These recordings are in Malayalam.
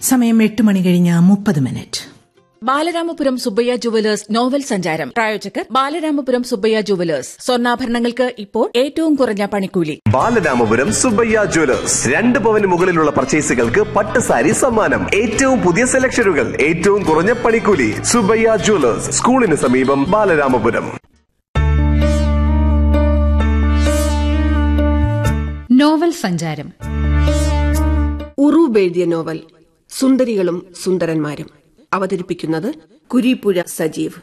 സമയം എട്ട് മണി കഴിഞ്ഞ് മുപ്പത് minute Balaramapuram Subbayya jewellers novel സഞ്ചാരം പ്രായോജകർ ബാലരാമപുരം സുബ്ബയ്യ ജുവലേഴ്സ് സ്വർണ്ണാഭരണങ്ങൾക്ക് ഇപ്പോൾ ഏറ്റവും കുറഞ്ഞ പണിക്കൂലി ബാലരാമപുരം സുബ്ബയ്യ ജ്വല്ലേഴ്സ് രണ്ട് പവന് മുകളിലുള്ള പർച്ചേസുകൾക്ക് പട്ട് സാരി സമ്മാനം ഏറ്റവും പുതിയ സെലക്ഷനുകൾ ഏറ്റവും കുറഞ്ഞ പണിക്കൂലി സുബ്ബയ്യ ജ്വല്ലേഴ്സ് സ്കൂളിന് സമീപം ബാലരാമപുരം നോവൽ സഞ്ചാരം ഉറൂബ് എഴുതിയ നോവൽ സുന്ദരികളും സുന്ദരന്മാരും അവതരിപ്പിക്കുന്നത് കുരീപ്പുഴ സജീവ്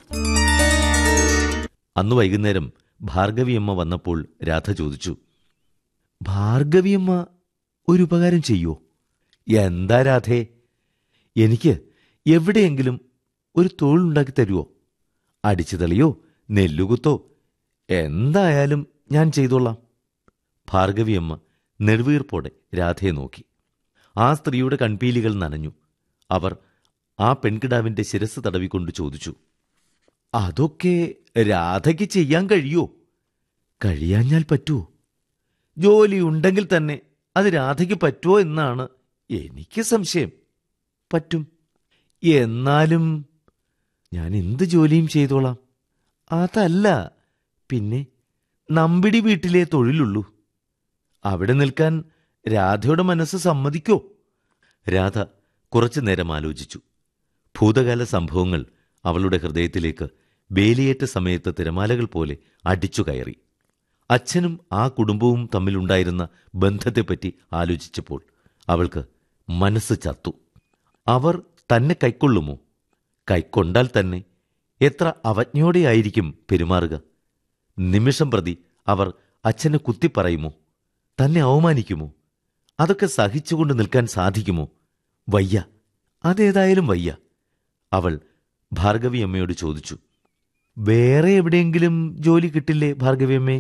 അന്ന് വൈകുന്നേരം ഭാർഗവിയമ്മ വന്നപ്പോൾ രാധ ചോദിച്ചു ഭാർഗവിയമ്മ ഒരു ഉപകാരം ചെയ്യോ എന്താ രാധേ എനിക്ക് എവിടെയെങ്കിലും ഒരു തൊഴിലുണ്ടാക്കി തരുമോ അടിച്ചുതളിയോ നെല്ലുകുത്തോ എന്തായാലും ഞാൻ ചെയ്തോളാം ഭാർഗവിയമ്മ നെടുവീർപ്പോടെ രാധയെ നോക്കി ആ സ്ത്രീയുടെ കൺപീലികൾ നനഞ്ഞു അവർ ആ പെൺകിടാവിന്റെ ശിരസ് തടവിക്കൊണ്ട് ചോദിച്ചു അതൊക്കെ രാധയ്ക്ക് ചെയ്യാൻ കഴിയോ കഴിയാഞ്ഞാൽ പറ്റുമോ ജോലി ഉണ്ടെങ്കിൽ തന്നെ അത് രാധയ്ക്ക് പറ്റുമോ എന്നാണ് എനിക്ക് സംശയം പറ്റും എന്നാലും ഞാൻ എന്ത് ജോലിയും ചെയ്തോളാം അതല്ല പിന്നെ നമ്പിടി വീട്ടിലെ തൊഴിലുള്ളൂ അവിടെ നിൽക്കാൻ രാധയുടെ മനസ്സ് സമ്മതിക്കോ രാധ കുറച്ചു നേരം ആലോചിച്ചു ഭൂതകാല സംഭവങ്ങൾ അവളുടെ ഹൃദയത്തിലേക്ക് വേലിയേറ്റ സമയത്ത് തിരമാലകൾ പോലെ അടിച്ചു കയറി അച്ഛനും ആ കുടുംബവും തമ്മിലുണ്ടായിരുന്ന ബന്ധത്തെപ്പറ്റി ആലോചിച്ചപ്പോൾ അവൾക്ക് മനസ്സ് ചത്തു അവർ തന്നെ കൈക്കൊള്ളുമോ കൈക്കൊണ്ടാൽ തന്നെ എത്ര അവജ്ഞയോടെയായിരിക്കും പെരുമാറുക നിമിഷം പ്രതി അവർ അച്ഛനെ കുത്തിപ്പറയുമോ തന്നെ അവമാനിക്കുമോ അതൊക്കെ സഹിച്ചുകൊണ്ട് നിൽക്കാൻ സാധിക്കുമോ വയ്യ അതേതായാലും വയ്യ അവൾ ഭാർഗവി അമ്മയോട് ചോദിച്ചു വേറെ എവിടെയെങ്കിലും ജോലി കിട്ടില്ലേ ഭാർഗവിയമ്മേ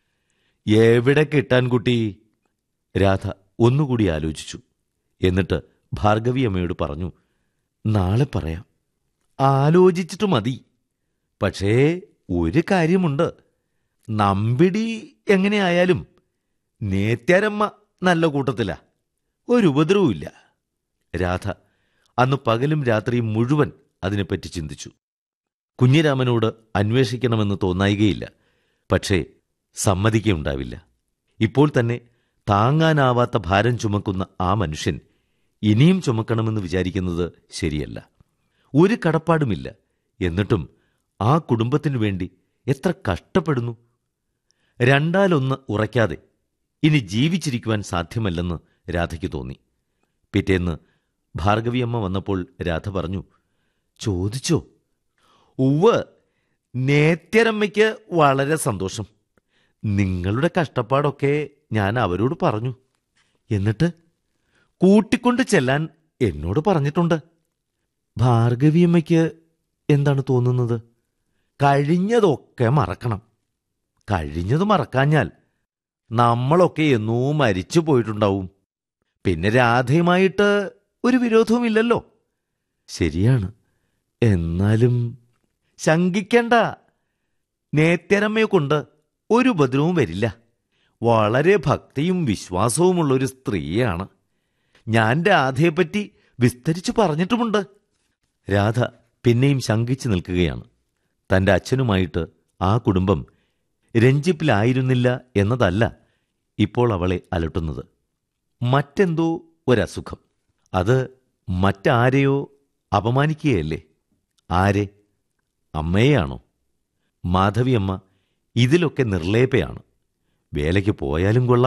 എവിടെ കിട്ടാൻ കുട്ടി രാധ ഒന്നുകൂടി ആലോചിച്ചു എന്നിട്ട് ഭാർഗവി അമ്മയോട് പറഞ്ഞു നാളെ പറയാം ആലോചിച്ചിട്ട് മതി പക്ഷേ ഒരു കാര്യമുണ്ട് നമ്പിടി എങ്ങനെയായാലും നേത്യാരമ്മ നല്ല കൂട്ടത്തിലാ ഒരു ഉപദ്രവമില്ല രാധ അന്ന് പകലും രാത്രിയും മുഴുവൻ അതിനെപ്പറ്റി ചിന്തിച്ചു കുഞ്ഞിരാമനോട് അന്വേഷിക്കണമെന്ന് തോന്നായികയില്ല പക്ഷേ സമ്മതിക്കുകയുണ്ടാവില്ല ഇപ്പോൾ തന്നെ താങ്ങാനാവാത്ത ഭാരം ചുമക്കുന്ന ആ മനുഷ്യൻ ഇനിയും ചുമക്കണമെന്ന് വിചാരിക്കുന്നത് ശരിയല്ല ഒരു കടപ്പാടുമില്ല എന്നിട്ടും ആ കുടുംബത്തിനു വേണ്ടി എത്ര കഷ്ടപ്പെടുന്നു രണ്ടാലൊന്ന് ഉറയ്ക്കാതെ ഇനി ജീവിച്ചിരിക്കുവാൻ സാധ്യമല്ലെന്ന് രാധയ്ക്ക് തോന്നി പിറ്റേന്ന് ഭാർഗവിയമ്മ വന്നപ്പോൾ രാധ പറഞ്ഞു ചോദിച്ചോ ഉവ് നേത്യരമ്മയ്ക്ക് വളരെ സന്തോഷം നിങ്ങളുടെ കഷ്ടപ്പാടൊക്കെ ഞാൻ അവരോട് പറഞ്ഞു എന്നിട്ട് കൂട്ടിക്കൊണ്ട് ചെല്ലാൻ എന്നോട് പറഞ്ഞിട്ടുണ്ട് ഭാർഗവിയമ്മയ്ക്ക് എന്താണ് തോന്നുന്നത് കഴിഞ്ഞതൊക്കെ മറക്കണം കഴിഞ്ഞത് മറക്കാഞ്ഞാൽ നമ്മളൊക്കെ എന്നോ മരിച്ചു പോയിട്ടുണ്ടാവും പിന്നെ രാധയുമായിട്ട് ഒരു വിരോധവുമില്ലല്ലോ ശരിയാണ് എന്നാലും ശങ്കിക്കണ്ട നേത്യരമ്മയെ കൊണ്ട് ഒരു ഉപദ്രവവും വരില്ല വളരെ ഭക്തിയും വിശ്വാസവുമുള്ള ഒരു സ്ത്രീയാണ് ഞാൻ രാധയെപ്പറ്റി വിസ്തരിച്ചു പറഞ്ഞിട്ടുമുണ്ട് രാധ പിന്നെയും ശങ്കിച്ചു നിൽക്കുകയാണ് തന്റെ അച്ഛനുമായിട്ട് ആ കുടുംബം രഞ്ജിപ്പിലായിരുന്നില്ല എന്നതല്ല ഇപ്പോൾ അവളെ അലട്ടുന്നത് മറ്റെന്തോ ഒരസുഖം അത് മറ്റാരെയോ അപമാനിക്കുകയല്ലേ ആരെ അമ്മയെയാണോ മാധവിയമ്മ ഇതിലൊക്കെ നിർലേപയാണ് വേലയ്ക്ക് പോയാലും കൊള്ളാം